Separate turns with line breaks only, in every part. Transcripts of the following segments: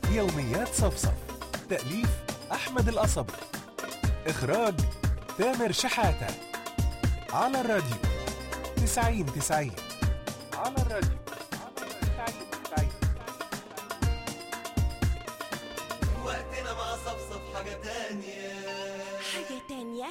يوميات صفصف تأليف أحمد القصبي إخراج تامر شحاتة على الراديو تسعين تسعين على الراديو تسعين تسعين
وقتنا مع صفصف حاجة تانية
حاجة تانية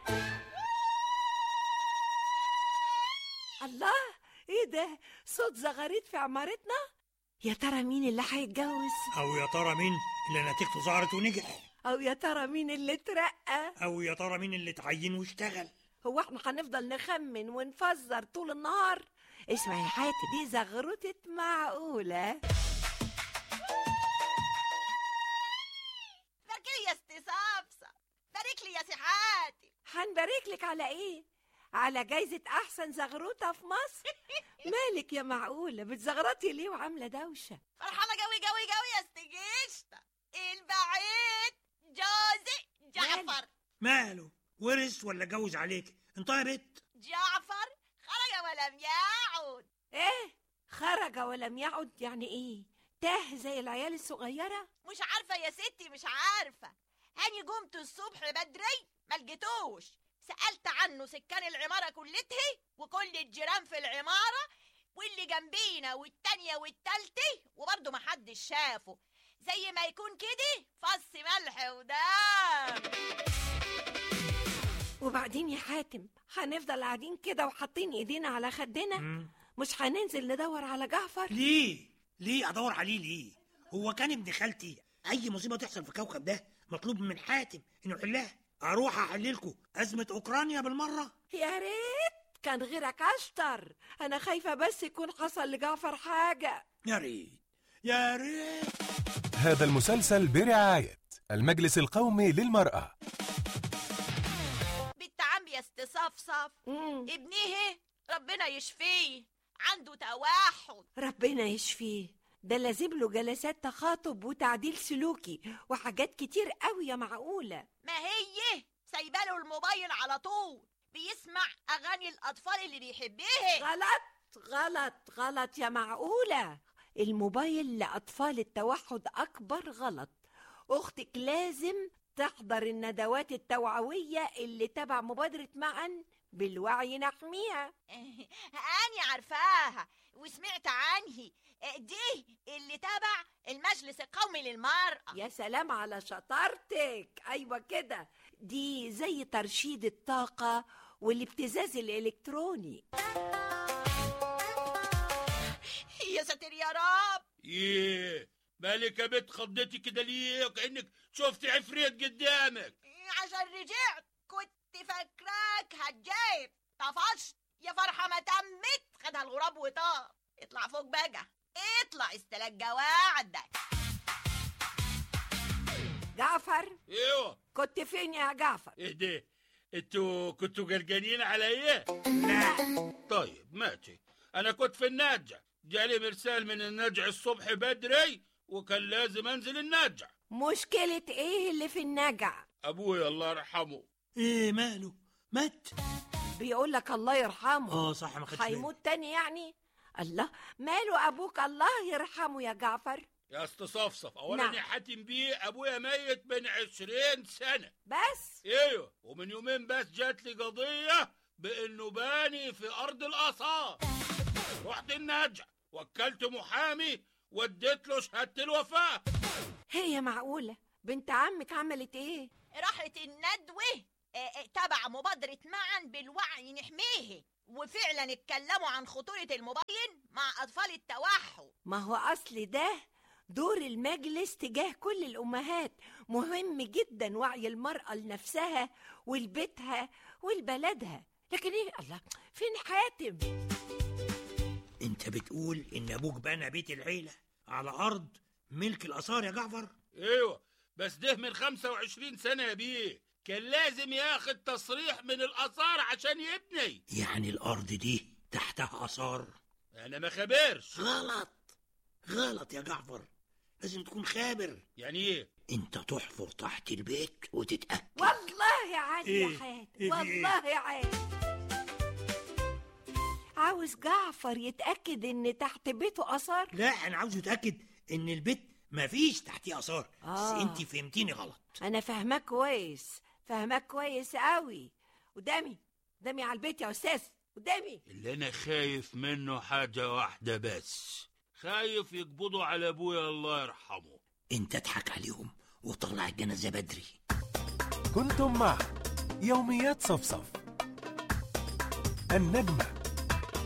الله ايه ده صوت زغاريت في عمارتنا يا ترى مين اللي هيتجوز
او يا ترى مين اللي نتيجته ظهرت ونجح
او يا ترى مين اللي اترقى
او يا ترى مين اللي اتعين واشتغل
هو احنا هنفضل نخمن ونفزر طول النهار اسمعي يا حاتم دي زغروتة معقولة
بارك لي يا استي صفصة بارك لي يا سي حاتم
هنبارك لك على ايه على جايزة أحسن زغروطة في مصر مالك يا معقولة بتزغرطي ليه وعاملة دوشة
فرحانة جوي جوي جوي يا استي جشطة البعيد جوزي جعفر
ماله ورث ولا جوز عليك انت يا بت
جعفر خرج ولم يعد
ايه خرج ولم يعد يعني ايه تاه زي العيال الصغيرة
مش عارفة يا ستي مش عارفة هاني قمت الصبح بدري ما لقيتوش سألت عنه سكان العمارة كلتها وكل الجيران في العمارة واللي جنبينا والتانية والتالتة وبرضه ما حدش شافه زي ما يكون كده فص ملح ودم
وبعدين يا حاتم هنفضل قاعدين كده وحاطين ايدينا على خدنا
مم.
مش هننزل ندور على جعفر
ليه ليه ادور عليه ليه هو كان ابن خالتي اي مصيبه تحصل في الكوكب ده مطلوب من حاتم انه يحلها اروح احللكوا ازمه اوكرانيا بالمره
يا ريت كان غيرك اشطر انا خايفة بس يكون حصل لجعفر حاجة
يا ريت يا ريت
هذا المسلسل برعاية المجلس القومي للمرأة
بنت عمي يا استي صفصف
مم.
ابنيه ربنا يشفيه عنده توحد
ربنا يشفيه ده لازم له جلسات تخاطب وتعديل سلوكي وحاجات كتير قوي يا معقولة
ما هي سايباله الموبايل على طول بيسمع اغاني الاطفال اللي بيحبها
غلط غلط غلط يا معقولة الموبايل لأطفال التوحد أكبر غلط أختك لازم تحضر الندوات التوعوية اللي تبع مبادرة معا بالوعي نحميها
أني عارفاها وسمعت عنه دي اللي تبع المجلس القومي للمرأة
يا سلام على شطارتك أيوة كده دي زي ترشيد الطاقة والابتزاز الإلكتروني
يا ساتر يا رب
ايه مالك يا بنت خضتي كده ليه كانك شفت عفريت قدامك
عشان رجعت كنت فاكراك هتجايب طفشت يا فرحة ما تمت خدها الغراب وطار اطلع فوق بقى اطلع استلقى وعدك
جعفر
ايوه
كنت فين يا جعفر
ايه ده انتوا كنتوا قلقانين عليا
لا
طيب ماشي انا كنت في النجع جالي مرسال من النجع الصبح بدري وكان لازم انزل النجع
مشكلة ايه اللي في النجع
ابويا الله يرحمه
ايه ماله مات
بيقول لك الله يرحمه
اه صح ما خدتش بالي.
هيموت تاني يعني الله ماله ابوك الله يرحمه يا جعفر
يا استصفصف اولا
نعم.
يا حاتم بيه ابويا ميت من عشرين سنه
بس
ايوه ومن يومين بس جات لي قضيه بانه باني في ارض الاثار رحت النجع وكلت محامي وديت له شهاده الوفاه
هي معقولة بنت عمك عملت ايه
راحت الندوة آه، آه، تبع مبادرة معا بالوعي نحميه وفعلا اتكلموا عن خطورة الموبايل مع أطفال التوحد
ما هو اصل ده دور المجلس تجاه كل الامهات مهم جدا وعي المرأة لنفسها ولبيتها ولبلدها لكن ايه الله فين حاتم
انت بتقول ان ابوك بنى بيت العيله على ارض ملك الاثار يا جعفر
ايوه بس ده من 25 سنه يا بيه كان لازم ياخد تصريح من الاثار عشان يبني
يعني الارض دي تحتها اثار
انا ما خبرش
غلط غلط يا جعفر لازم تكون خابر
يعني ايه
انت تحفر تحت البيت وتتاكد
والله عادي
إيه؟
يا حاتم
إيه في إيه؟
والله عادي عاوز جعفر يتأكد ان تحت بيته اثار
لا انا عاوز اتاكد ان البيت مفيش تحتيه اثار
آه.
بس انت فهمتيني غلط
انا فاهماك كويس فاهماك كويس قوي قدامي قدامي على البيت يا استاذ قدامي
اللي انا خايف منه حاجة واحدة بس خايف يقبضوا على ابويا الله يرحمه
انت اضحك عليهم وطلع الجنازه بدري
كنتم مع يوميات صفصف النجمة